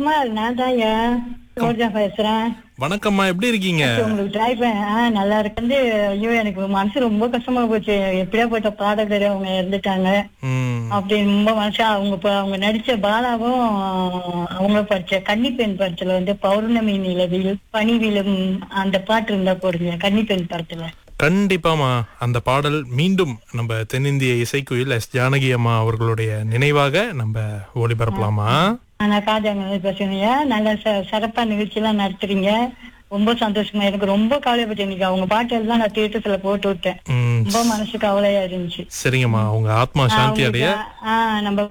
வணக்கம்மா நான் தான் ஏன் ரோஜா பேசுறேன் வணக்கம்மா எப்படி இருக்கீங்க உங்களுக்கு ட்ரை பண்ண ஆ, நல்லா இருக்கு வந்து ஐயோ எனக்கு மனசு ரொம்ப கஷ்டமா போச்சு எப்படியா போயிட்ட பாடகர் அவங்க இறந்துட்டாங்க ம் அப்படி ரொம்ப மனசா அவங்க இப்ப அவங்க நடிச்ச பாலாவும் அவங்க படிச்ச கன்னிப்பெண் படத்துல வந்து பௌர்ணமி நிலவில் பனிவிலும் அந்த பாட்டு இருந்தா போடுங்க கன்னிப்பெண் படத்துல கண்டிப்பாமா அந்த பாடல் மீண்டும் நம்ம தென்னிந்திய இசைக்குயில் எஸ் ஜானகி அம்மா அவர்களுடைய நினைவாக நம்ம ஒளிபரப்பலாமா ஆனா காஜாங்க பேசுறீங்க நல்ல ச- சிறப்பா நிகழ்ச்சி எல்லாம் நடத்துறீங்க ரொம்ப சந்தோஷமா எனக்கு ரொம்ப கவலைப்பட்டேன் இன்னைக்கு அவங்க பாட்டு எல்லாம் நான் தியேட்டர்ல போட்டு விட்டேன் ம் ரொம்ப மனசு கவலையா இருந்துச்சு சரிங்கம்மா உங்க ஆத்மா சாந்தி அடைய ஆஹ் நம்ம